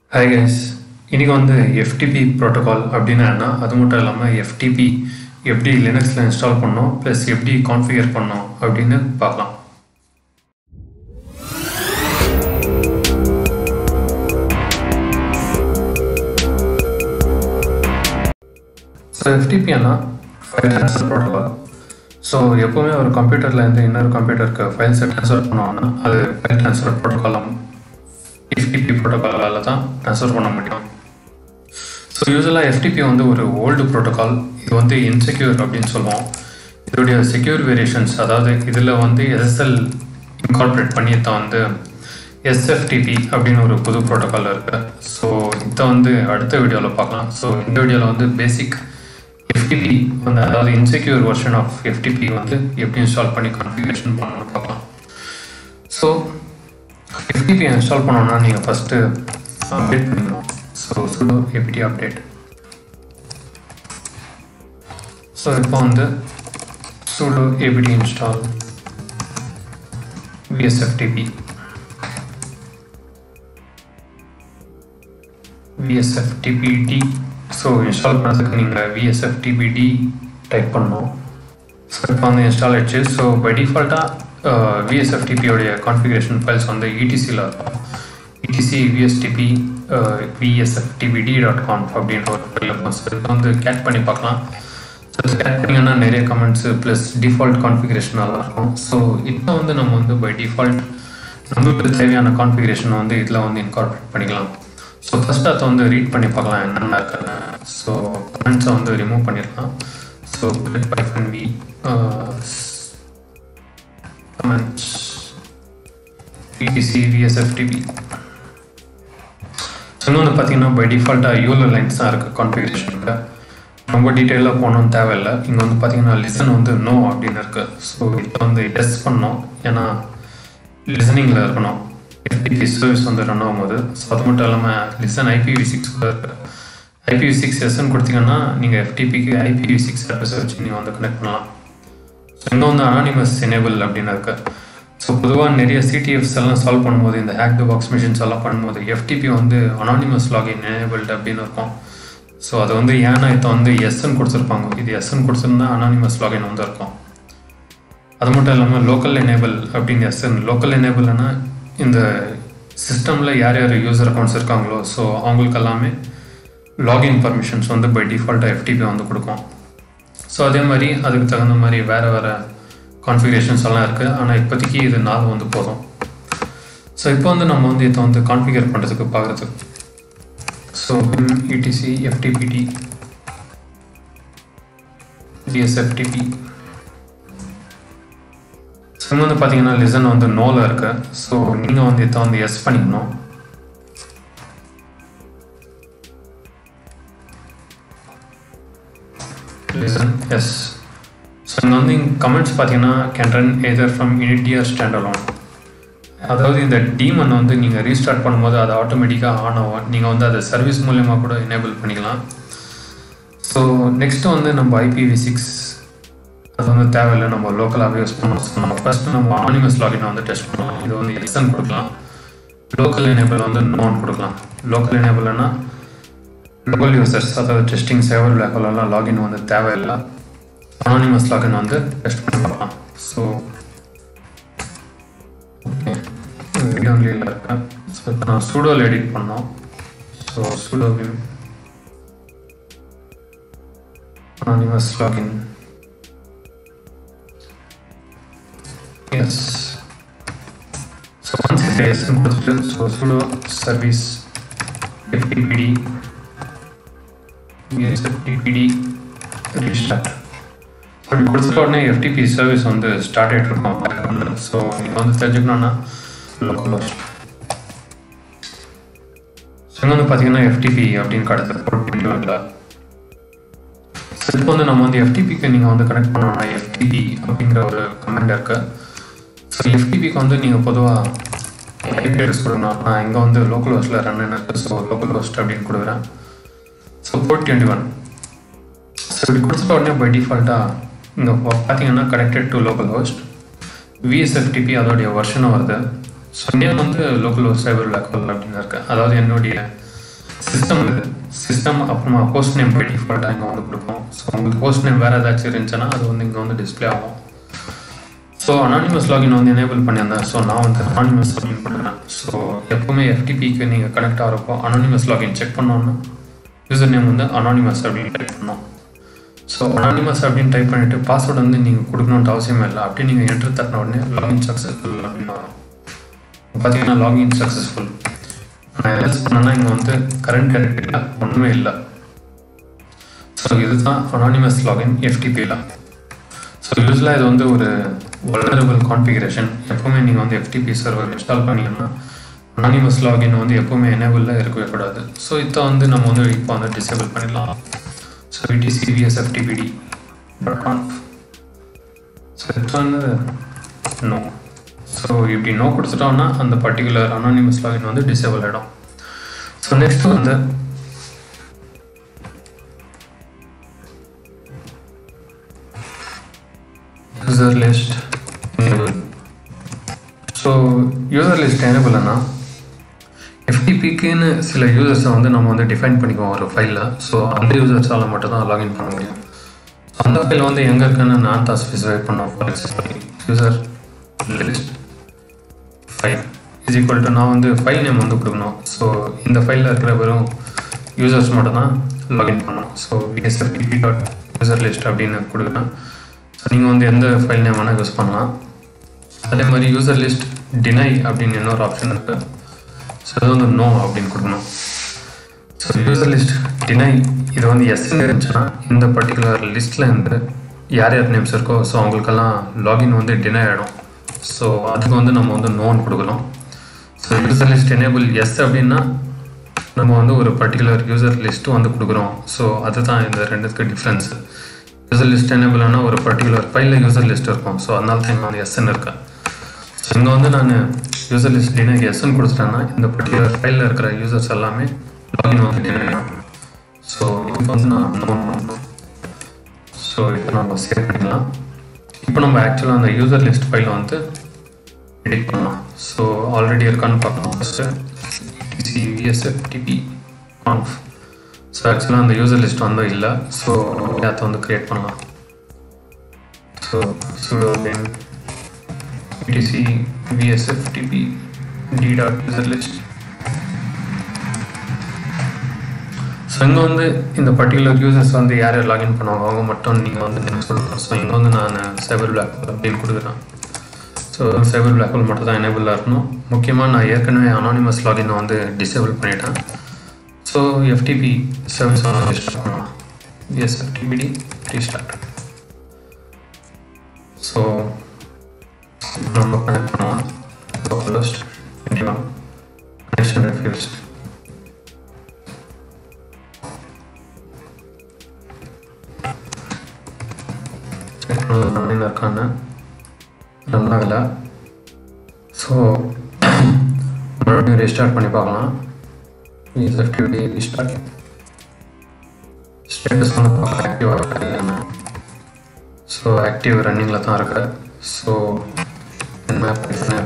Hi guys இன்றைக்கி வந்து FTP protocol அப்படின்னா என்ன அது மட்டும் இல்லாமல் எஃப்டிபி எப்படி லினக்ஸில் இன்ஸ்டால் பண்ணோம் ப்ளஸ் எப்படி கான்ஃபிகர் பண்ணோம் அப்படின்னு பார்க்கலாம் ஸோ எஃப்டிபி என்ன ஃபைல் ட்ரான்ஸ்ஃபர் ப்ரோட்டோகால் ஸோ எப்போவுமே ஒரு கம்ப்யூட்டரில் இருந்து இன்னொரு கம்ப்யூட்டருக்கு ஃபைல்ஸை ட்ரான்ஸ்ஃபர் பண்ணோம்னா அது ஃபைல் ட்ரான்ஸ்ஃபர் ப்ரோட்டோகால் எஃப்டிபி ப்ரோட்டோகாலால் தான் ட்ரான்ஸ்ஃபர் பண்ண முடியும் ஸோ யூஸ்வலாக எஃப்டிபி வந்து ஒரு ஓல்டு ப்ரோட்டோகால் இது வந்து இன்செக்யூர் அப்படின்னு சொல்லுவோம் இதோடைய செக்யூர் வேரியேஷன்ஸ் அதாவது இதில் வந்து எஸ்எஸ்எல் இன்கார்பரேட் பண்ணி தான் வந்து எஸ்எஃப்டிபி அப்படின்னு ஒரு புது ப்ரோட்டோகால் இருக்குது ஸோ இதை வந்து அடுத்த வீடியோவில் பார்க்கலாம் ஸோ இந்த வீடியோவில் வந்து பேசிக் எஃப்டிபி வந்து அதாவது இன்செக்யூர் வெர்ஷன் ஆஃப் எஃப்டிபி வந்து எப்படி இன்ஸ்டால் பண்ணி கான்ஃபிகரேஷன் பண்ணணும்னு பார்க்கலாம் ஸோ எஃப்டிபி இன்ஸ்டால் பண்ணோன்னா நீங்கள் ஃபஸ்ட்டு அப்டேட் பண்ணிக்கணும் so sudo APT update so இப்போ வந்து sudo APT install VSFTP VSFTPD so install பண்ணதுக்கு நீங்கள் விஎஸ்எஃப்டிபிடி டைப் பண்ணணும் ஸோ இப்போ வந்து இன்ஸ்டால் ஆயிடுச்சு ஸோ பை டிஃபால்ட்டாக விஎஸ்எஃப்டிபியோடைய கான்ஃபிகரேஷன் ஃபைல்ஸ் வந்து இடிசியில் இருக்கும் ETC VSTP VSFTPD dot conf அப்படின்ற ஒரு ஃபைல் இருக்கும் ஸோ இதை வந்து கேட் பண்ணி பார்க்கலாம் ஸோ கேட் பண்ணிங்கன்னா நிறைய கமெண்ட்ஸு ப்ளஸ் டிஃபால்ட் கான்ஃபிகரேஷன் நல்லா இருக்கும் ஸோ இப்போ வந்து நம்ம வந்து பை டிஃபால்ட் நம்மளுக்கு தேவையான கான்ஃபிகரேஷனை வந்து இதில் வந்து இன்கார்பரேட் பண்ணிக்கலாம் ஸோ ஃபஸ்ட்டு அதை வந்து ரீட் பண்ணி பார்க்கலாம் என்னென்ன இருக்குன்னு ஸோ கமெண்ட்ஸை வந்து ரிமூவ் பண்ணிடலாம் ஸோ பைஃபன் வி கமெண்ட்ஸ் பிடிசி விஎஸ்எஃப்டிபி ஸோ இன்னொன்று பார்த்தீங்கன்னா பை டிஃபால்ட்டாக யூஎல் லைன்ஸ் தான் இருக்குது கான்ஃபிகரேஷனுக்கு ரொம்ப டீட்டெயிலாக போகணும்னு தேவையில்லை இங்கே வந்து பார்த்தீங்கன்னா லிசன் வந்து நோ அப்படின்னு இருக்குது ஸோ இதை வந்து எஸ் பண்ணோம் ஏன்னா லிசனிங்கில் இருக்கணும் எஃப்டிபி சர்வீஸ் வந்து ரன் ஆகும்போது ஸோ அது மட்டும் இல்லாமல் லிசன் ஐபிவி சிக்ஸ் கூட இருக்குது ஐபிவி சிக்ஸ் எஸ்ன்னு கொடுத்தீங்கன்னா நீங்கள் எஃப்டிபிக்கு ஐபிவி சிக்ஸ் சர்வீஸ் வச்சு நீங்கள் வந்து கனெக்ட் பண்ணலாம் ஸோ இங்கே வந்து அனானிமஸ் எனேபிள் அப்படின்னு இருக்கு ஸோ பொதுவாக நிறைய சிடிஎஃப்ஸ் எல்லாம் சால்வ் பண்ணும்போது இந்த ஹேக் த பாக்ஸ் மிஷின்ஸ் எல்லாம் பண்ணும்போது எஃப்டிபி வந்து அனானிமஸ் லாகின் எனேபிள்டு அப்படின்னு இருக்கும் ஸோ அது வந்து ஏன்னா இதை வந்து எஸ்ன்னு கொடுத்துருப்பாங்க இது எஸ்ன்னு கொடுத்துருந்தா அனானிமஸ் லாகின் வந்து இருக்கும் அது மட்டும் இல்லாமல் லோக்கல் எனேபிள் அப்படின்னு எஸ்என் லோக்கல் எனேபிள்னா இந்த சிஸ்டமில் யார் யார் யூசர் அக்கௌண்ட்ஸ் இருக்காங்களோ ஸோ அவங்களுக்கு எல்லாமே லாகின் பர்மிஷன்ஸ் வந்து பை டிஃபால்ட்டாக எஃப்டிபி வந்து கொடுக்கும் ஸோ அதே மாதிரி அதுக்கு தகுந்த மாதிரி வேறு வேறு கான்ஃபிகரேஷன்ஸ் எல்லாம் இருக்குது ஆனால் இப்போதைக்கு இது நாலு வந்து போதும் ஸோ இப்போ வந்து நம்ம வந்து இதை வந்து கான்ஃபிகர் பண்ணுறதுக்கு பார்க்குறதுக்கு ஸோ இடிசி எஃப்டிபிடி டிஎஸ்எஃப்டிபி ஸோ வந்து பார்த்தீங்கன்னா லிசன் வந்து நோவில் இருக்கு ஸோ நீங்கள் வந்து இதை வந்து எஸ் பண்ணிக்கணும் லிசன் எஸ் ஸோ இங்கே வந்து கமெண்ட்ஸ் பார்த்தீங்கன்னா can run either from inetd standalone அதாவது இந்த டீமன் வந்து நீங்கள் ரீஸ்டார்ட் பண்ணும்போது அது ஆட்டோமேட்டிக்காக ஆன் ஆகும் நீங்கள் வந்து அதை சர்வீஸ் மூலியமாக கூட எனேபிள் பண்ணிக்கலாம் ஸோ நெக்ஸ்ட்டு வந்து நம்ம ஐபிவி சிக்ஸ் அது வந்து தேவையில்லை நம்ம லோக்கலாகவே யூஸ் பண்ணோம் ஸோ நம்ம ஃபஸ்ட்டு நம்ம ஆனிமஸ் லாகினை வந்து டெஸ்ட் பண்ணலாம் இது வந்து எக்ஸன் கொடுக்கலாம் லோக்கல் எனேபிள் வந்து நோன் கொடுக்கலாம் லோக்கல் எனேபிள்னா லோக்கல் யூசர்ஸ் அதாவது டெஸ்டிங் சேவர் லேக்கலெல்லாம் லாகின் வந்து தேவையில்லை அனானிமஸ் லாகின் வந்து டெஸ்ட் பண்ணி பார்க்கலாம் ஸோ ஓகே வீடியோவில் இருக்கேன் ஸோ இப்போ நான் சூடோவில் எடிட் பண்ணோம் so sudo vim anonymous login yes so once it is input so sudo service ftpd yes ftpd restart so இப்படி கொடுத்துட்ட உடனே எஃப்டிபி சர்வீஸ் வந்து ஸ்டார்ட் ஆகிட்டு இருக்கோம் ஸோ நீங்கள் வந்து தெரிஞ்சுக்கணும்னா லோக்கல் ஹோஸ்ட் ஸோ இங்கே வந்து பார்த்தீங்கன்னா எஃப்டிபி அப்படின்னு காட்டுது போட்டு ஸோ இப்போ வந்து நம்ம வந்து எஃப்டிபிக்கு நீங்கள் வந்து கனெக்ட் பண்ணோம்னா எஃப்டிபி அப்படிங்கிற ஒரு கமெண்ட் இருக்குது ஸோ எஃப்டிபிக்கு வந்து நீங்கள் பொதுவாக ஐபி அட்ரஸ் கொடுக்கணும் நான் இங்கே வந்து லோக்கல் ஹோஸ்ட்டில் ரன் இருக்குது ஸோ லோக்கல் ஹோஸ்ட் அப்படின்னு கொடுக்குறேன் so four twenty one so இப்படி கொடுத்துட்ட உடனே பை டிஃபால்ட்டாக இங்கே பார்த்தீங்கன்னா connected to local host VSFTP அதோடைய வருஷனும் வருது ஸோ நேம் வந்து லோக்கல் ஹோஸ்ட் சைபர் லேக்கல் அப்படின்னு இருக்கு அதாவது என்னுடைய சிஸ்டம் சிஸ்டம் அப்புறமா ஹோஸ்ட் நேம் பை டிஃபால்ட்டாக இங்கே வந்து கொடுப்போம் ஸோ உங்களுக்கு ஹோஸ்ட் நேம் வேறு ஏதாச்சும் இருந்துச்சுன்னா அது வந்து இங்கே வந்து டிஸ்பிளே ஆகும் ஸோ அனானிமஸ் லாகின் வந்து எனேபிள் பண்ணியிருந்தேன் ஸோ நான் வந்து அனானிமஸ் லாகின் பண்ணுறேன் ஸோ எப்போவுமே எஃப்டிபிக்கு நீங்கள் கனெக்ட் ஆகிறப்போ அனானிமஸ் லாகின் செக் பண்ணோன்னா யூசர் நேம் வந்து அனானிமஸ் அப்படின்னு டைப் பண்ணோம் ஸோ அனானிமஸ் அப்படின்னு டைப் பண்ணிவிட்டு பாஸ்வேர்டு வந்து நீங்கள் கொடுக்கணுன்ட்டு அவசியமே இல்லை அப்படியே நீங்கள் என்ட்ரு தட்டின உடனே லாகின் சக்ஸஸ்ஃபுல் அப்படின்னு வரும் பார்த்தீங்கன்னா லாகின் சக்ஸஸ்ஃபுல் நான் எல்எஸ் பண்ணேன்னா இங்கே வந்து கரண்ட் கேரக்டரில் ஒன்றுமே இல்லை ஸோ இதுதான் அனானிமஸ் லாகின் எஃப்டிபியில் ஸோ யூஸ்வலாக இது வந்து ஒரு வல்னரபிள் கான்ஃபிகரேஷன் எப்போவுமே நீங்கள் வந்து எஃப்டிபி சர்வர் இன்ஸ்டால் பண்ணீங்கன்னா அனானிமஸ் லாகின் வந்து எப்போவுமே எனேபிளில் இருக்கவே கூடாது ஸோ இதை வந்து நம்ம வந்து இப்போ வந்து டிசேபிள் பண்ணிடலாம் ஸோ இடி சிபிஎஸ் எஃப்டிபிடி டாட் கான்ஃப் ஸோ இது வந்து நோ ஸோ இப்படி நோ கொடுத்துட்டோம்னா அந்த பர்டிகுலர் அனானிமஸ் லாகின் வந்து டிசேபிள் ஆகிடும் ஸோ நெக்ஸ்ட் வந்து user list enable so user list எனேபிள்னா எஃப்டிபிக்குன்னு சில யூசர்ஸை வந்து நம்ம வந்து டிஃபைன் பண்ணிக்குவோம் ஒரு ஃபைலில் ஸோ அந்த யூசர்ஸால் மட்டும் தான் லாகின் பண்ண முடியும் அந்த ஃபைல் வந்து எங்கே இருக்குன்னு நான் தான் ஸ்பெசிஃபை பண்ணோம் for example user list file is equal to நான் வந்து ஃபைல் நேம் வந்து கொடுக்கணும் ஸோ இந்த ஃபைலில் இருக்கிற வெறும் யூசர்ஸ் மட்டும் தான் லாகின் பண்ணணும் so VSFTP dot user list அப்படின்னு கொடுக்குறேன் ஸோ நீங்கள் வந்து எந்த ஃபைல் நேம் வேணால் யூஸ் பண்ணலாம் அதே மாதிரி யூசர் லிஸ்ட் டினை அப்படின்னு இன்னொரு ஆப்ஷன் இருக்குது ஸோ அது வந்து நோ அப்படின்னு கொடுக்கணும் ஸோ யூசர் லிஸ்ட் டினை இது வந்து எஸ்ன்னு இருந்துச்சுன்னா இந்த பர்டிகுலர் லிஸ்ட்டில் இருந்து யார் யார் நேம்ஸ் இருக்கோ ஸோ அவங்களுக்கெல்லாம் லாகின் வந்து டினை ஆகிடும் ஸோ அதுக்கு வந்து நம்ம வந்து நோன் கொடுக்கணும் so user list enable yes அப்படின்னா நம்ம வந்து ஒரு பர்டிகுலர் யூசர் லிஸ்ட்டு வந்து கொடுக்குறோம் ஸோ அதுதான் இந்த ரெண்டுத்துக்கு டிஃப்ரென்ஸு யூசர் லிஸ்ட் எனேபிள் ஆனால் ஒரு பர்டிகுலர் ஃபைலில் யூசர் லிஸ்ட் இருக்கும் ஸோ அதனால தான் இங்கே வந்து எஸ்ன்னு இருக்கேன் ஸோ இங்கே வந்து நான் யூசர் லிஸ்ட் டினை எஸ்ன்னு கொடுத்துட்டேன்னா இந்த பர்டிகுலர் ஃபைலில் இருக்கிற யூசர்ஸ் எல்லாமே லாகின் வந்து டினை ஆகும் ஸோ இப்போ வந்து நான் நோன் பண்ணணும் ஸோ இப்போ நம்ம சேவ் பண்ணிக்கலாம் இப்போ நம்ம ஆக்சுவலாக அந்த யூசர் லிஸ்ட் ஃபைலை வந்து எடிட் பண்ணலாம் ஸோ ஆல்ரெடி இருக்கான்னு பார்க்கலாம் ஃபஸ்ட்டு சிவிஎஸ்எஃப்டிபி கான்ஃப் ஸோ ஆக்சுவலாக அந்த யூசர் லிஸ்ட் வந்து இல்லை ஸோ அதை வந்து க்ரியேட் பண்ணலாம் so sudo then PTC VSFTP D dot user list so இங்கே வந்து இந்த பர்டிகுலர் யூசர்ஸ் வந்து யார் யார் லாகின் பண்ணுவாங்க அவங்க மட்டும் நீங்கள் வந்து நேம் சொல்லணும் ஸோ இங்கே வந்து நான் சைபர் பிளாக் அப்படின்னு கொடுக்குறேன் ஸோ சைபர் பிளாக் ஹோல் மட்டும் தான் எனேபிளாக இருக்கணும் முக்கியமாக நான் ஏற்கனவே அனானிமஸ் லாகினை வந்து டிசேபிள் பண்ணிட்டேன் ஸோ எஃப்டிபி சர்வீஸ் ஸ்டார்ட் பண்ணலாம் எஸ்எஃப்டிபிடி ரீஸ்டார்ட் ஸோ நம்ம கனெக்ட் பண்ணலாம் லோக்கலஸ்ட் இண்டியா கனெக்ஷன் ரெஃப்யூஸ்ட் ரன்னில் இருக்காங்க ரன் ஆகலை ஸோ மறுபடியும் ரீஸ்டார்ட் பண்ணி பார்க்கலாம் ஆக்டிவிட்டி ரீஸ்டார்ட் ஸ்டேட்டஸ் வந்து பார்க்க ஆக்டிவாக இருக்காங்க ஸோ ஆக்டிவ் ரன்னிங்கில் தான் இருக்கு ஸோ மேப்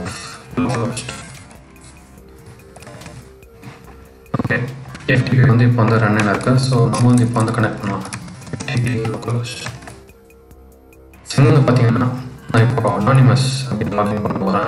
ஓகே எஃப்டிபி வந்து இப்போ வந்து ரன்னில் இருக்கு ஸோ நம்ம வந்து இப்போ வந்து கனெக்ட் பண்ணலாம் எஃப்டிபி லோக்கலோஸ்ட் சிங்கிள் பார்த்தீங்கன்னா நான் இப்போ அனானிமஸ் அப்படின்னு லாகின் பண்ண போகிறேன்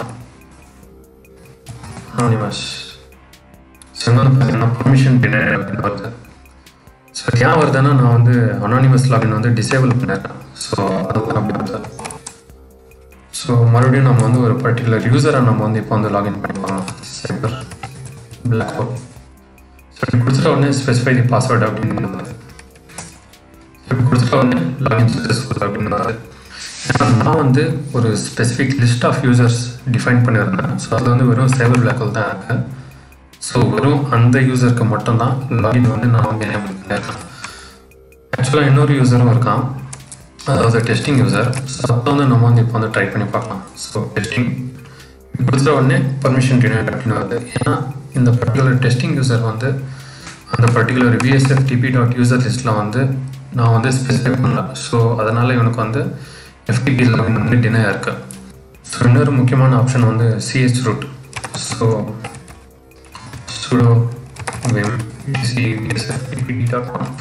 அனானிமஸ் சிங்கிள் பார்த்தீங்கன்னா பர்மிஷன் டினைட் அப்படின்னு வருது ஸோ ஏன் வருதுன்னா நான் வந்து அனானிமஸ் லாகின் வந்து டிசேபிள் பண்ணிடுறேன் ஸோ அதுதான் அப்படி வருது ஸோ மறுபடியும் நம்ம வந்து ஒரு பர்டிகுலர் யூசரை நம்ம வந்து இப்போ வந்து லாகின் பண்ணிக்கலாம் சைபர் பிளாக் ஹோல் ஸோ இப்படி கொடுத்துட்ட உடனே ஸ்பெசிஃபை தி பாஸ்வேர்டு அப்படின்னு வருது இப்படி கொடுத்துட்ட உடனே லாகின் சக்ஸஸ்ஃபுல் அப்படின்னு வருது ஏன்னா நான் வந்து ஒரு specific list of users define பண்ணியிருந்தேன் ஸோ அதில் வந்து வெறும் சைபர் பிளாக் ஹோல் தான் இருக்கு ஸோ வெறும் அந்த யூசருக்கு மட்டும்தான் லாகின் வந்து நான் வந்து எனேபிள் பண்ணியிருக்கேன் ஆக்சுவலாக இன்னொரு யூசரும் இருக்கான் அதாவது டெஸ்டிங் யூசர் ஸோ அப்போ வந்து நம்ம வந்து இப்போ வந்து ட்ரை பண்ணி பார்க்கலாம் ஸோ டெஸ்டிங் கொடுத்துட்ட உடனே பர்மிஷன் டினைட் அப்படின்னு வருது ஏன்னா இந்த பர்டிகுலர் டெஸ்டிங் யூசர் வந்து அந்த particular VSF TP dot user லிஸ்ட்டில் வந்து நான் வந்து ஸ்பெசிஃபை பண்ணல ஸோ அதனால் இவனுக்கு வந்து எஃப்டிபி லாகின் வந்து டினை இருக்கு ஸோ இன்னொரு முக்கியமான ஆப்ஷன் வந்து CH root so sudo vim etc.conf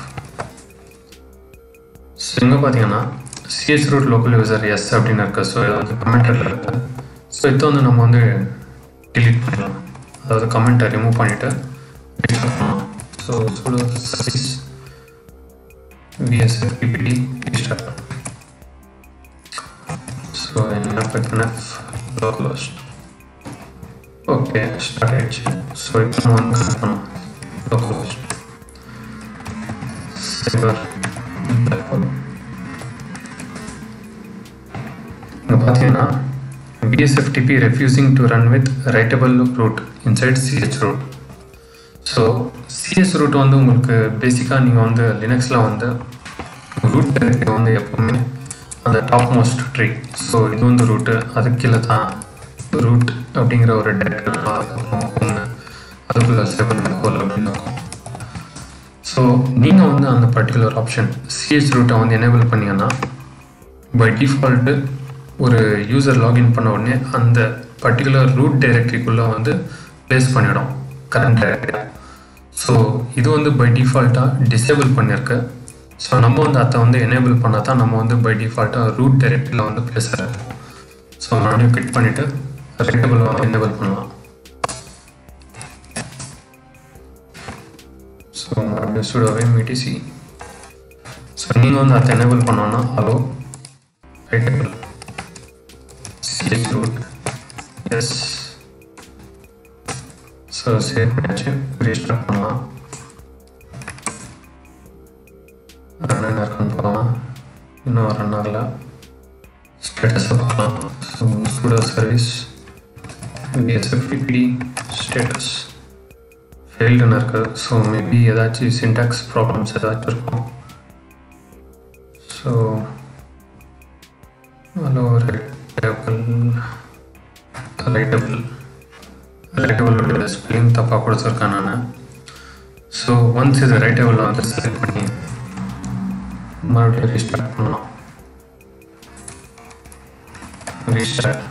so இங்கே பார்த்தீங்கன்னா CS root local user yes அப்படின்னு இருக்கு ஸோ இது வந்து கமெண்டரில் இருக்கு ஸோ இதை வந்து நம்ம வந்து delete பண்ணலாம் அதாவது கமெண்ட்டை ரிமூவ் பண்ணிவிட்டு ஸோ சுடு சர்வீஸ் விஎஸ்எஃபிபிடி ஸ்டார்ட் ஸோ என்ன பார்த்தீங்கன்னா லோக்கல் ஓகே ஸ்டார்ட் ஆயிடுச்சு ஸோ இப்போ நம்ம வந்து கனெக்ட் பண்ணலாம் லோக்கல் சைபர் இங்கே பார்த்தீங்கன்னா BSFTP refusing to run with writable root inside CH root so CS root வந்து உங்களுக்கு பேசிக்காக நீங்கள் வந்து லினக்ஸில் வந்து ரூட் டைரக்டரி வந்து எப்போவுமே அந்த டாப் மோஸ்ட் ட்ரீ ஸோ இது வந்து ரூட்டு அதுக்கு கீழே தான் ரூட் அப்படிங்கிற ஒரு டைரக்டரி ஒன்று அதுக்குள்ளே செவன் கோல் அப்படின்னு இருக்கும் ஸோ நீங்கள் வந்து அந்த பர்டிகுலர் ஆப்ஷன் சிஎஸ் ரூட்டை வந்து எனேபிள் பண்ணீங்கன்னா பை டிஃபால்ட்டு ஒரு யூசர் லாகின் பண்ண உடனே அந்த பர்டிகுலர் ரூட் டைரக்டரிக்குள்ளே வந்து ப்ளேஸ் பண்ணிடும் கரண்ட் டைரக்டரி ஸோ இது வந்து பை டிஃபால்ட்டாக டிசேபிள் பண்ணியிருக்கு ஸோ நம்ம வந்து அதை வந்து எனேபிள் பண்ணால் தான் நம்ம வந்து பை டிஃபால்ட்டாக ரூட் டைரக்டரியில் வந்து ப்ளேஸ் ஆகும் ஸோ மறுபடியும் கிளிக் பண்ணிவிட்டு ரெண்டபிள் எனேபிள் பண்ணலாம் ஸோ மறுபடியும் சுடாவே மிடிசி ஸோ நீங்கள் வந்து அதை எனேபிள் பண்ணோன்னா allow writable CS root yes so save பண்ணியாச்சு ரீஸ்டார்ட் பண்ணலாம் ரன் என்ன இருக்குன்னு பார்க்கலாம் இன்னும் ரன் ஆகல ஸ்டேட்டஸை பார்க்கலாம் so sudo service PSFTD status ஃபெயில்டுன்னு இருக்குது ஸோ மேபி ஏதாச்சும் சின்டாக்ஸ் ப்ராப்ளம்ஸ் ஏதாச்சும் இருக்கும் ஸோ அதில் ஒரு டேபிள் ரைட்டபிள் ரைட்டபிளோட ஸ்பெல்லிங் தப்பாக கொடுத்துருக்கேன் நான் ஸோ ஒன்ஸ் இது ரைட்டபிளில் வந்து செலக்ட் பண்ணி மறுபடியும் ரீஸ்டார்ட் பண்ணலாம் restart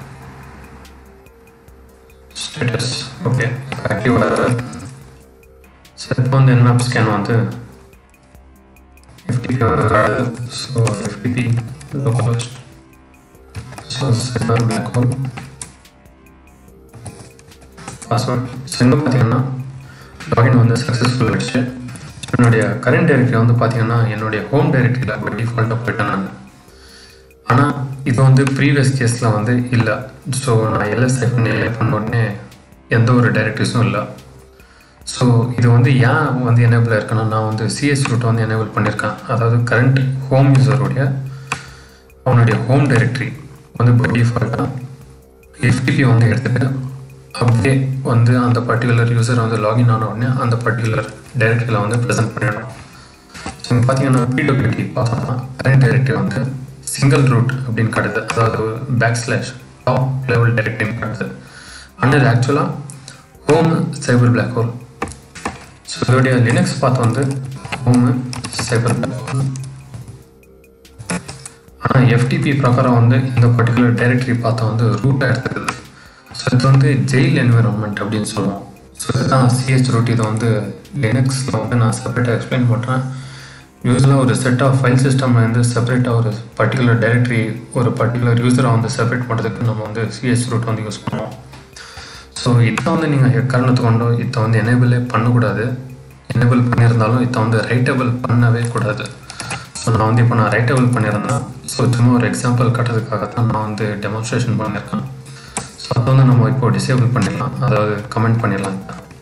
status okay active so இப்போ வந்து என்ன ஸ்கேன் வந்து எஃப்டிபி வராது ஸோ FTP localhost so server black hole password சென்று பார்த்தீங்கன்னா லாகின் வந்து சக்ஸஸ்ஃபுல் ஆகிடுச்சு என்னுடைய கரண்ட் டைரக்டரி வந்து பார்த்தீங்கன்னா என்னுடைய ஹோம் டைரக்டரியில் பை டிஃபால்ட்டாக போயிட்டேன் நான் ஆனால் இது வந்து ப்ரீவியஸ் கேஸில் வந்து இல்லை ஸோ நான் எல்எஸ்எஃப் பண்ண உடனே எந்த ஒரு டைரக்டரிஸும் இல்லை ஸோ இது வந்து ஏன் வந்து எனேபிள் இருக்குன்னா நான் வந்து சிஎஸ் ரூட்டை வந்து எனேபிள் பண்ணியிருக்கேன் அதாவது கரண்ட் ஹோம் யூசருடைய அவனுடைய ஹோம் டைரக்டரி வந்து பை டிஃபால்ட்டாக எஃப்டிபி வந்து எடுத்துகிட்டு அப்படியே வந்து அந்த பர்டிகுலர் யூசர் வந்து லாகின் ஆன உடனே அந்த பர்டிகுலர் டைரக்டரியில் வந்து ப்ரெசென்ட் பண்ணிடும் ஸோ இங்கே பார்த்தீங்கன்னா பிடபிள்யூடி பார்த்தோம்னா கரண்ட் டைரக்டரி வந்து சிங்கிள் ரூட் அப்படின்னு காட்டுது அதாவது பேக் ஸ்லாஷ் டாப் லெவல் டைரக்டரின்னு காட்டுது ஆனால் இது ஆக்சுவலாக home cyber black hole so இதோடைய லினக்ஸ் பார்த்து வந்து ஹோமு சைபர் பிளாக் ஹோல் ஆனால் எஃப்டிபி பிரகாரம் வந்து இந்த பர்டிகுலர் டைரக்டரி பார்த்தா வந்து ரூட்டாக எடுத்துக்குது ஸோ இது வந்து ஜெயில் என்விரான்மெண்ட் அப்படின்னு சொல்லுவோம் ஸோ இதுதான் சிஹெச் ரூட் இதை வந்து லினக்ஸில் வந்து நான் செப்பரேட்டாக எக்ஸ்பிளைன் பண்ணுறேன் யூஸ்வலாக ஒரு செட் ஆஃப் ஃபைல் சிஸ்டம் வந்து செப்பரேட்டாக ஒரு பர்டிகுலர் டைரக்டரி ஒரு பர்டிகுலர் யூஸரை வந்து செப்பரேட் பண்ணுறதுக்கு நம்ம வந்து சிஎஸ் ரூட் வந்து யூஸ் பண்ணுவோம் ஸோ இதை வந்து நீங்கள் எக்காரணத்து கொண்டோ இதை வந்து எனேபிளே பண்ணக்கூடாது எனேபிள் பண்ணியிருந்தாலும் இதை வந்து ரைட்டபிள் பண்ணவே கூடாது ஸோ நான் வந்து இப்போ நான் ரைட்டபிள் பண்ணியிருந்தேன் ஸோ சும்மா ஒரு எக்ஸாம்பிள் கட்டுறதுக்காக தான் நான் வந்து டெமான்ஸ்ட்ரேஷன் பண்ணியிருக்கேன் ஸோ அதை வந்து நம்ம இப்போ டிசேபிள் பண்ணிடலாம் அதாவது கமெண்ட் பண்ணிடலாம்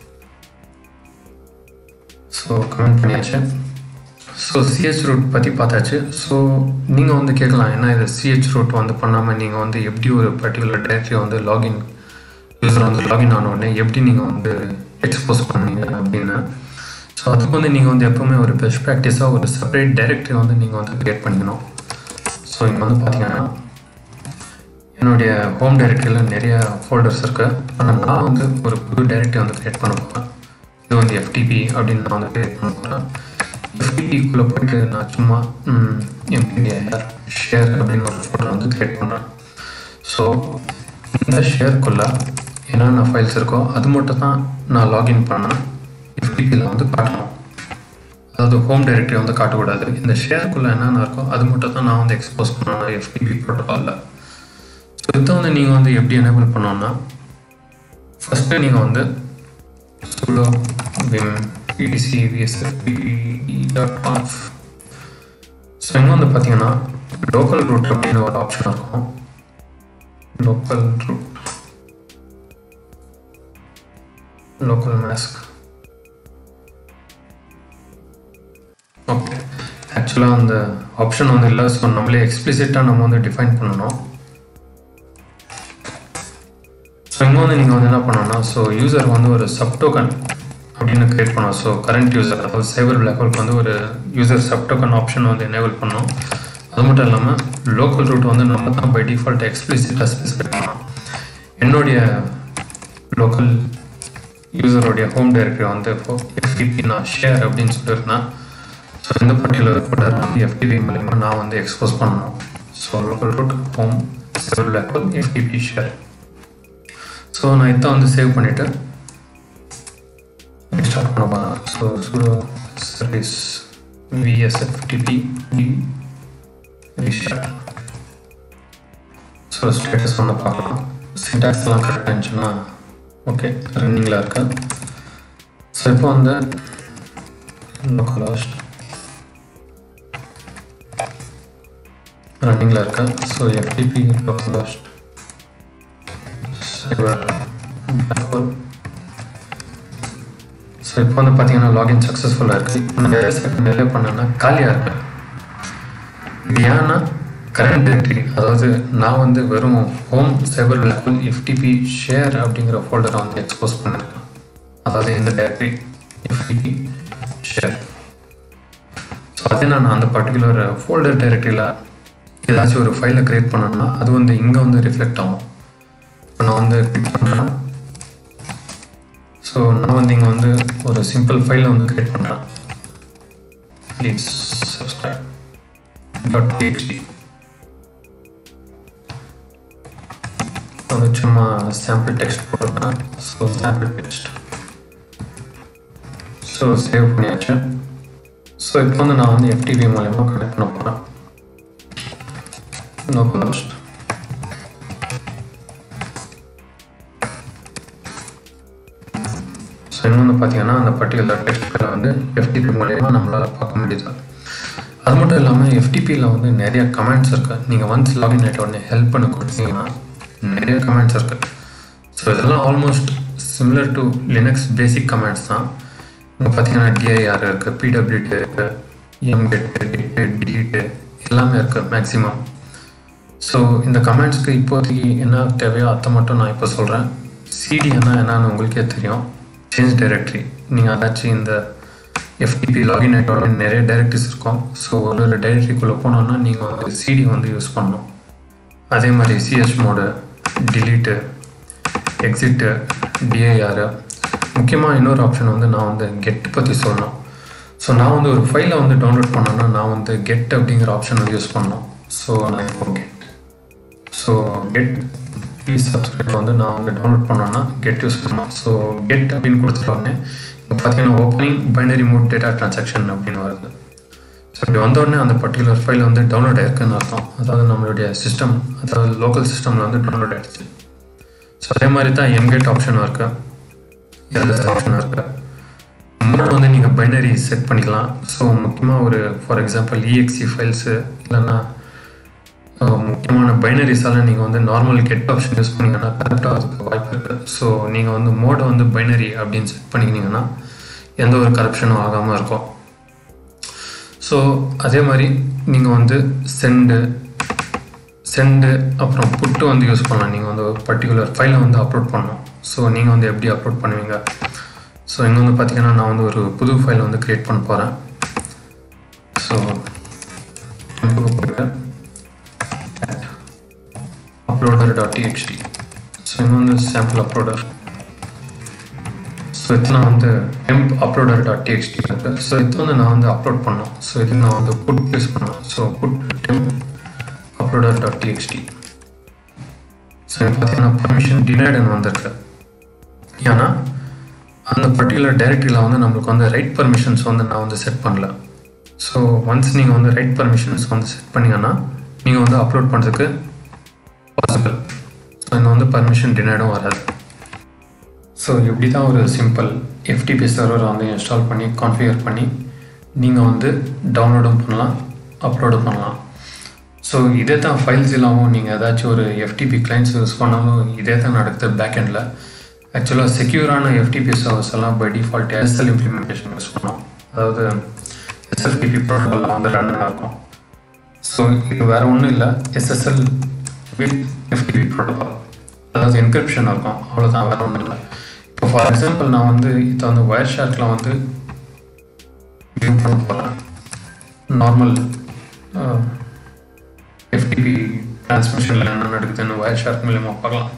ஸோ கமெண்ட் பண்ணியாச்சு ஸோ சிஹெச் ரூட் பற்றி பார்த்தாச்சு ஸோ நீங்கள் வந்து கேட்கலாம் ஏன்னா இது சிஹெச் ரூட் வந்து பண்ணாமல் நீங்கள் வந்து எப்படி ஒரு பர்டிகுலர் டைரக்டரி வந்து லாகின் யூஸர் வந்து லாகின் ஆன உடனே எப்படி நீங்கள் வந்து எக்ஸ்போஸ் பண்ணீங்க அப்படின்னு ஸோ அதுக்கு வந்து நீங்கள் வந்து எப்போவுமே ஒரு பெஸ்ட் ப்ராக்டிஸாக ஒரு செப்பரேட் டைரக்டரி வந்து நீங்கள் வந்து க்ரியேட் பண்ணிக்கணும் ஸோ இங்கே வந்து பார்த்தீங்கன்னா என்னுடைய ஹோம் டைரக்டரியில் நிறைய ஃபோல்டர்ஸ் இருக்குது ஆனால் நான் வந்து ஒரு புது டைரக்டரி வந்து க்ரியேட் பண்ண போகிறேன் இது வந்து எஃப்டிபி அப்படின்னு நான் வந்து க்ரியேட் பண்ண போகிறேன் எஃப்டிபிக்குள்ளே போயிட்டு நான் சும்மா எம்பிடிஆர் ஷேர் அப்படின்னு ஒரு ஃபோல்டர் வந்து க்ரியேட் பண்ணுறேன் ஸோ இந்த ஷேருக்குள்ளே என்னென்ன ஃபைல்ஸ் இருக்கோ அது மட்டும் தான் நான் லாகின் பண்ணேன் எஃப்டிபியில் வந்து காட்டணும் அதாவது ஹோம் டைரக்டரி வந்து காட்டக்கூடாது இந்த ஷேருக்குள்ளே என்னென்ன இருக்கோ அது மட்டும் தான் நான் வந்து எக்ஸ்போஸ் பண்ணணும் எஃப்டிபி ப்ரோட்டோகாலில் ஸோ இதை வந்து நீங்கள் வந்து எப்படி எனேபிள் பண்ணோன்னா ஃபஸ்ட்டு நீங்கள் வந்து சுடோ விம் பிடிசி டாட் ஆஃப் ஸோ இங்கே வந்து பார்த்தீங்கன்னா லோக்கல் ரூட் அப்படின்னு ஒரு ஆப்ஷன் இருக்கும் local root local mask okay ஆக்சுவலாக அந்த ஆப்ஷன் வந்து இல்லை ஸோ நம்மளே எக்ஸ்பிளிசிட்டாக நம்ம வந்து டிஃபைன் பண்ணணும் ஸோ இங்கே வந்து நீங்கள் வந்து என்ன பண்ணணும்னா ஸோ யூசர் வந்து ஒரு சப்டோக்கன் அப்படின்னு கிரியேட் பண்ணோம் ஸோ கரண்ட் யூசர் அதாவது சைபர் பிளாக் ஹோலுக்கு வந்து ஒரு யூசர் சப்டோக்கன் ஆப்ஷன் வந்து எனேபிள் பண்ணோம் அது மட்டும் இல்லாமல் லோக்கல் ரூட் வந்து நம்ம தான் பை டிஃபால்ட் எக்ஸ்பிளிசிட்டாக ஸ்பெசிஃபை பண்ணோம் என்னுடைய லோக்கல் யூசருடைய ஹோம் டைரக்டரி வந்து எஃப்டிபி நான் ஷேர் அப்படின்னு சொல்லியிருந்தேன் ஸோ இந்த பர்டிகுலர் ஃபோல்டர் வந்து எஃப்டிபி மூலிமா நான் வந்து எக்ஸ்போஸ் பண்ணணும் so local root home cyber black hole FTP share so நான் இதை வந்து சேவ் பண்ணிவிட்டு ஸ்டார்ட் பண்ண போகிறேன் so sudo service VSFTP restart so status வந்து பார்க்கலாம் சின்டாக்ஸ் எல்லாம் கரெக்டாக இருந்துச்சுன்னா ஓகே ரன்னிங்கில் இருக்கு ஸோ இப்போ வந்து லோக்கலாஸ்ட் ரன்னிங்கில் இருக்கு so FTP localhost cyber so இப்போ வந்து பார்த்தீங்கன்னா லாகின் சக்ஸஸ்ஃபுல்லாக இருக்குது நிறைய செகண்ட் நிறைய பண்ணேன்னா காலியாக இருக்கு இது ஏன்னா கரண்ட் டைரக்டரி அதாவது நான் வந்து வெறும் home cyber label FTP share அப்படிங்கிற ஃபோல்டரை வந்து எக்ஸ்போஸ் பண்ணிருக்கேன் அதாவது இந்த டைரக்டரி எஃப்டிபி ஷேர் ஸோ அதே நான் அந்த பர்டிகுலர் ஃபோல்டர் டைரக்டரியில் ஏதாச்சும் ஒரு ஃபைலை க்ரியேட் பண்ணேன்னா அது வந்து இங்கே வந்து ரிஃப்ளெக்ட் ஆகும் இப்போ நான் வந்து கிளிக் பண்ணுறேன் ஸோ நான் வந்து இங்கே வந்து ஒரு சிம்பிள் ஃபைலை வந்து க்ரியேட் பண்ணுறேன் ப்ளீஸ் சப்ஸ்கிரைப் டாட் டிஎக்ஸ்டி வந்து சும்மா சாம்பிள் டெக்ஸ்ட் போட்டிருக்கேன் so sample text so save பண்ணியாச்சு ஸோ இப்போ வந்து நான் வந்து எஃப்டிபி மூலயமா கனெக்ட் பண்ண போகிறேன் நோ காஸ்ட் ஸோ இன்னொன்று பார்த்தீங்கன்னா அந்த பர்டிகுலர் டெக்ஸ்ட் ஃபைலை வந்து எஃப்டிபி மூலயமா நம்மளால் பார்க்க முடியுது அது மட்டும் இல்லாமல் எஃப்டிபியில் வந்து நிறைய கமெண்ட்ஸ் இருக்குது நீங்கள் ஒன்ஸ் லாகின் ஆகிட்ட உடனே ஹெல்ப் பண்ண கொடுத்தீங்கன்னா நிறைய கமெண்ட்ஸ் இருக்குது ஸோ இதெல்லாம் almost similar to Linux basic commands தான் இங்கே பார்த்தீங்கன்னா டிஐஆர் இருக்குது பிடபிள்யூடி இருக்குது எம்கெட்டு டிட்டு டிட்டு எல்லாமே இருக்குது மேக்ஸிமம் ஸோ இந்த கமெண்ட்ஸ்க்கு இப்போதைக்கு என்ன தேவையோ அதை மட்டும் நான் இப்போ சொல்கிறேன் சிடி என்ன என்னன்னு உங்களுக்கே தெரியும் சேஞ்ச் டைரக்டரி நீங்கள் அதாச்சும் இந்த எஃப்டிபி லாகின் ஆகிட்டோட நிறைய டைரக்டரிஸ் இருக்கும் ஸோ ஒரு ஒரு டைரக்டரிக்குள்ளே போனோன்னா நீங்கள் வந்து சிடி வந்து யூஸ் பண்ணணும் அதே மாதிரி CS mode delete exit DIR முக்கியமாக இன்னொரு ஆப்ஷன் வந்து நான் வந்து கெட் பற்றி சொல்லணும் ஸோ நான் வந்து ஒரு ஃபைலை வந்து டவுன்லோட் பண்ணேன்னா நான் வந்து கெட் அப்படிங்கிற ஆப்ஷன் வந்து யூஸ் பண்ணணும் ஸோ நான் இப்போ get so get please subscribe வந்து நான் வந்து டவுன்லோட் பண்ணேன்னா கெட் யூஸ் பண்ணணும் ஸோ கெட் அப்படின்னு கொடுத்துட்டோடனே இப்போ பார்த்தீங்கன்னா opening binary mode data transaction அப்படின்னு வருது ஸோ இப்படி வந்தோடனே அந்த பர்டிகுலர் ஃபைல் வந்து டவுன்லோட் ஆயிருக்குன்னு அர்த்தம் அதாவது நம்மளுடைய சிஸ்டம் அதாவது லோக்கல் சிஸ்டமில் வந்து டவுன்லோட் ஆயிடுச்சு ஸோ அதே மாதிரி தான் எம்கெட் ஆப்ஷனும் இருக்கு எல்எஸ் ஆப்ஷனும் இருக்கு மோட் வந்து நீங்கள் பைனரி செட் பண்ணிக்கலாம் ஸோ முக்கியமாக ஒரு ஃபார் எக்ஸாம்பிள் இஎக்ஸி ஃபைல்ஸு இல்லைன்னா முக்கியமான பைனரிஸால் நீங்கள் வந்து நார்மல் கெட் ஆப்ஷன் யூஸ் பண்ணிங்கன்னா கரெக்டாக அதுக்கு வாய்ப்பு இருக்குது ஸோ நீங்கள் வந்து மோடை வந்து பைனரி அப்படின்னு செட் பண்ணிக்கினீங்கன்னா எந்த ஒரு கரப்ஷனும் ஆகாமல் இருக்கும் ஸோ அதே மாதிரி நீங்கள் வந்து செண்டு செண்டு அப்புறம் புட்டு வந்து யூஸ் பண்ணலாம் நீங்கள் வந்து ஒரு பர்டிகுலர் ஃபைலை வந்து அப்லோட் பண்ணணும் ஸோ நீங்கள் வந்து எப்படி அப்லோட் பண்ணுவீங்க ஸோ இங்கே வந்து பார்த்தீங்கன்னா நான் வந்து ஒரு புது ஃபைல் வந்து க்ரியேட் பண்ண போகிறேன் ஸோ போயிட்டு அப்லோடர் டாட் டிஎக்ஸ்டி ஸோ இங்கே வந்து சாம்பிள் அப்லோடர் ஸோ இது நான் வந்து டெம்ப் அப்லோடர் டாட் டிஎக்ஸ்டி இருக்குது ஸோ இது வந்து நான் வந்து அப்லோட் பண்ணோம் ஸோ இது நான் வந்து புட் யூஸ் பண்ணோம் so put temp uploader dot TXT so பார்த்தீங்கன்னா பர்மிஷன் டினைடுன்னு வந்திருக்கு ஏன்னா அந்த பர்டிகுலர் டைரக்டரியில் வந்து நம்மளுக்கு வந்து ரைட் பர்மிஷன்ஸ் வந்து நான் வந்து செட் பண்ணல ஸோ ஒன்ஸ் நீங்கள் வந்து ரைட் பர்மிஷன்ஸ் வந்து செட் பண்ணீங்கன்னா நீங்கள் வந்து அப்லோட் பண்ணுறதுக்கு பாசிபிள் ஸோ இந்த வந்து பர்மிஷன் டினைடும் வராது ஸோ இப்படி தான் ஒரு சிம்பிள் எஃப்டிபி சர்வரை வந்து இன்ஸ்டால் பண்ணி கான்ஃபிகர் பண்ணி நீங்கள் வந்து டவுன்லோடும் பண்ணலாம் அப்லோடும் பண்ணலாம் ஸோ இதே தான் ஃபைல்ஸ் இல்லாமல் நீங்கள் ஏதாச்சும் ஒரு எஃப்டிபி கிளைண்ட்ஸ் யூஸ் பண்ணாலும் இதே தான் நடக்குது பேக் எண்டில் ஆக்சுவலாக செக்யூரான எஃப்டிபி சர்வர்ஸ் எல்லாம் by default SL implementation use பண்ணோம் அதாவது எஸ்எல்டிபி ப்ரோட்டோகால் வந்து ரன் ஆகும் ஸோ இது வேறு ஒன்றும் இல்லை எஸ்எஸ்எல் வித் எஃப்டிபி ப்ரோட்டோகால் அதாவது என்கிரிப்ஷன் இருக்கும் அவ்வளோதான் வேறு ஒன்றும் இல்லை இப்போ ஃபார் எக்ஸாம்பிள் நான் வந்து இதை வந்து ஒயர் ஷார்க்கில் வந்து வியூ பண்ண போகிறேன் நார்மல் எஃப்டிபி டிரான்ஸ்மிஷனில் என்ன நடக்குதுன்னு ஒயர் ஷார்க் மூலியமாக பார்க்கலாம்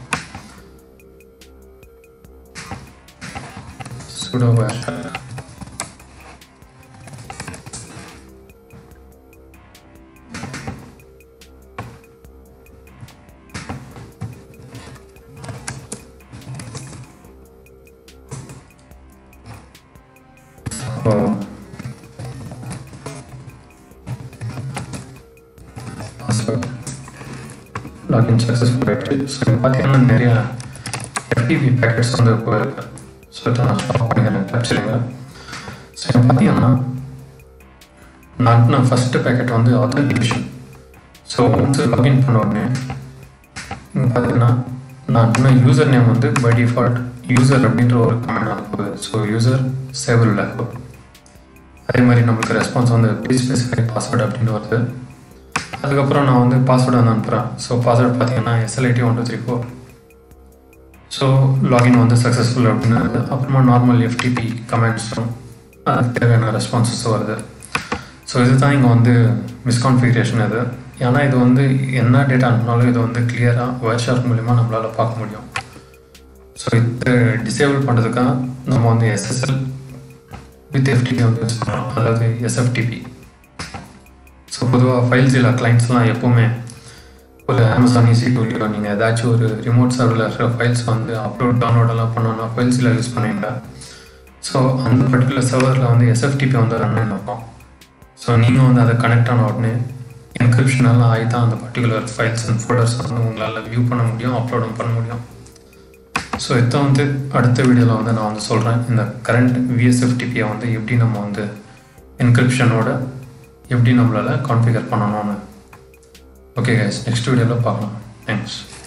sudo Wireshark Oh. Password login successful ஆகிடுச்சு ஸோ பார்த்தீங்கன்னா நிறைய எஃப்டிபி பேக்கெட்ஸ் வந்து போயிருக்கு ஸோ இதை நான் ஸ்டாப் பண்ணிக்கிறேன் கேப்சரிங்க ஸோ பார்த்தீங்கன்னா நான் நான் ஃபஸ்ட்டு பேக்கெட் வந்து ஆத்தன்டிகேஷன் ஸோ ஒன்ஸ் லாகின் பண்ண உடனே இங்கே பார்த்தீங்கன்னா நான் இன்னும் யூசர் நேம் வந்து பை டிஃபால்ட் யூசர் அப்படின்ற ஒரு கமெண்ட் அனுப்புது ஸோ யூசர் சேவல் அதே மாதிரி நம்மளுக்கு ரெஸ்பான்ஸ் வந்து ப்ளீஸ் ஸ்பெசிஃபை பாஸ்வேர்டு அப்படின்னு வருது அதுக்கப்புறம் நான் வந்து பாஸ்வேர்டு வந்து அனுப்புகிறேன் ஸோ பாஸ்வேர்டு பார்த்தீங்கன்னா SLID one two three four so login வந்து சக்ஸஸ்ஃபுல் அப்படின்னு வருது அப்புறமா நார்மல் எஃப்டிபி கமெண்ட்ஸும் அதுக்கு தேவையான ரெஸ்பான்சஸும் வருது ஸோ இதுதான் இங்கே வந்து மிஸ்கான்ஃபிகரேஷன் இது ஏன்னா இது வந்து என்ன டேட்டா அனுப்பினாலும் இது வந்து கிளியராக ஒயர் ஷார்க் மூலிமா நம்மளால் பார்க்க முடியும் ஸோ இது டிசேபிள் பண்ணுறதுக்காக நம்ம வந்து எஸ்எஸ்எல் வித் எஃப்டிபி வந்து யூஸ் பண்ணுறோம் அதாவது எஸ்எஃப்டிபி ஸோ பொதுவாக ஃபைல்ஸ் இல்லை கிளைண்ட்ஸ்லாம் எப்போவுமே ஒரு அமேசான் ஈஸி டூலியோ நீங்கள் ஏதாச்சும் ஒரு ரிமோட் சர்வரில் இருக்கிற ஃபைல்ஸ் வந்து அப்லோட் டவுன்லோடெல்லாம் பண்ணோன்னா ஃபைல்ஸில் யூஸ் பண்ணுவீங்க ஸோ அந்த பர்டிகுலர் சர்வரில் வந்து எஸ்எஃப்டிபி வந்து ரன் இருக்கும் ஸோ நீங்கள் வந்து அதை கனெக்ட் ஆன உடனே என்கிரிப்ஷன் எல்லாம் ஆகி தான் அந்த பர்டிகுலர் ஃபைல்ஸ் அண்ட் ஃபோல்டர்ஸ் வந்து உங்களால் வியூ பண்ண முடியும் அப்லோடும் பண்ண முடியும் ஸோ இதை வந்து அடுத்த வீடியோவில் வந்து நான் வந்து சொல்கிறேன் இந்த கரண்ட் விஎஸ்எஃப்டிபியை வந்து எப்படி நம்ம வந்து என்கிரிப்ஷனோட எப்படி நம்மளால் கான்ஃபிகர் பண்ணணும்னு ஓகே கைஸ் நெக்ஸ்ட் வீடியோவில் பார்க்கலாம் தேங்க்ஸ்